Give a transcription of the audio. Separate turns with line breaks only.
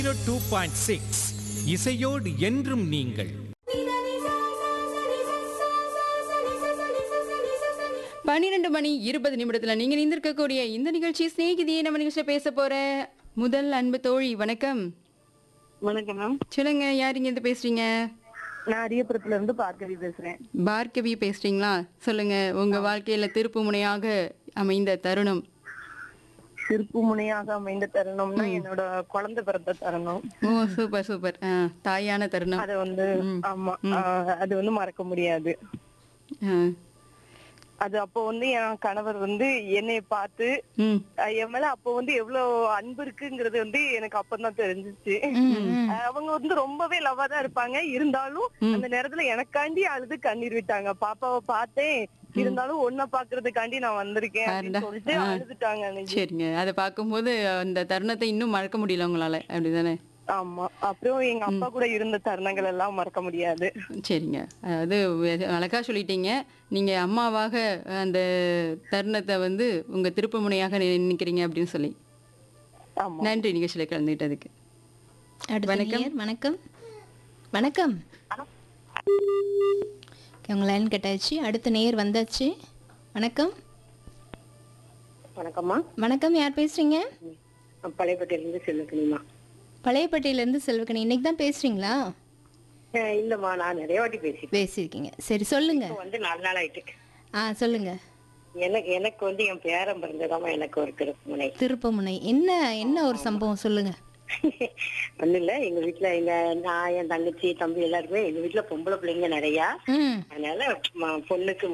Two point six இசையோடு என்றும் நீங்கள்
பன்னிரெண்டு மணி இருபது நிமிடத்துல நீங்க நிந்திருக்கக்கூடிய இந்த நிகழ்ச்சி சிநேகிதியே நம்ம நிகழ்ச்சியில பேச போற முதல் அன்பு தோழி வணக்கம்
வணக்கம் மேம்
சொல்லுங்க யார் இங்க இருந்து பேசுறீங்க
நான் அரியபுரத்துல இருந்து பார்க்கவி பேசுறேன்
பார்கவி பேசுறீங்களா சொல்லுங்க உங்க வாழ்க்கையில திருப்பு முனையாக அமைந்த தருணம்
திருப்பு முனையாக அமைந்த தருணம்னா என்னோட குழந்தை பிறந்த தருணம்
ஓ சூப்பர் சூப்பர் ஆ, தாயான தருணம்
அது வந்து ஆமா ஆஹ், அது வந்து மறக்க முடியாது
ஆ,
அது அப்போ வந்து என் கணவர் வந்து என்னைய பார்த்து
ம்
அஹ், என் மேல அப்போ வந்து எவ்வளவு அன்பு இருக்குங்கிறது வந்து எனக்கு அப்பதான் தெரிஞ்சிச்சு அஹ், அவங்க வந்து ரொம்பவே லவ்வா தான் இருப்பாங்க இருந்தாலும் அந்த நேரத்துல எனக்காண்டி அழுது கண்ணீர் விட்டாங்க பாப்பாவை பார்த்தேன் இருந்தாலும் ஒன்ன பாக்குறதுக்காண்டி நான் வந்திருக்கேன் அப்படின்னு
அடடா.
சொல்லிட்டு
ஆ.
அழுதுட்டாங்க அன்னைக்கு.
சரிங்க அதை பார்க்கும்போது அந்த தருணத்தை இன்னும் மறக்க முடியல உங்களால அப்படிதானே
ஆமா அப்புறம் எங்க அப்பா கூட இருந்த தருணங்கள் எல்லாம் மறக்க முடியாது
சரிங்க அதாவது வெ- அழகா சொல்லிட்டீங்க நீங்க அம்மாவாக அந்த தருணத்தை வந்து உங்க திருப்பு முனையாக நினைக்கிறீங்க அப்படின்னு சொல்லி
ஆமா
நன்றி நிகழ்ச்சியில கலந்துகிட்டதுக்கு
அடுத்த நேயர் வணக்கம் வணக்கம் Okay, உங்க லைன் கட்டாச்சு அடுத்த நேயர் வந்தாச்சு வணக்கம்
வணக்கம்மா
வணக்கம் யார் பேசுறீங்க
பழையப்பட்டியில இருந்து செல்லுக்கணிமா
பழையப்பட்டியில இருந்து செல்வக்கணி இன்னைக்கு தான் பேசுறீங்களா
இல்லம்மா நான் நிறைய வாட்டி பேசிட்டேன்
பேசியிருக்கீங்க சரி சொல்லுங்க
இப்ப வந்து நாலு நாள் ஆயிட்டு
ஆ சொல்லுங்க
எனக்கு எனக்கு வந்து என் பேரன் பிறந்ததாமா எனக்கு ஒரு திருப்புமுனை
திருப்பமுனை என்ன என்ன ஒரு சம்பவம் சொல்லுங்க
ஒண்ணு இல்ல எங்க வீட்டுல எங்க நான் என் தங்கச்சி தம்பி எல்லாருமே எங்க வீட்டுல பொம்பளை பிள்ளைங்க நிறைய
ம்
அதனால ம- பொண்ணுக்கு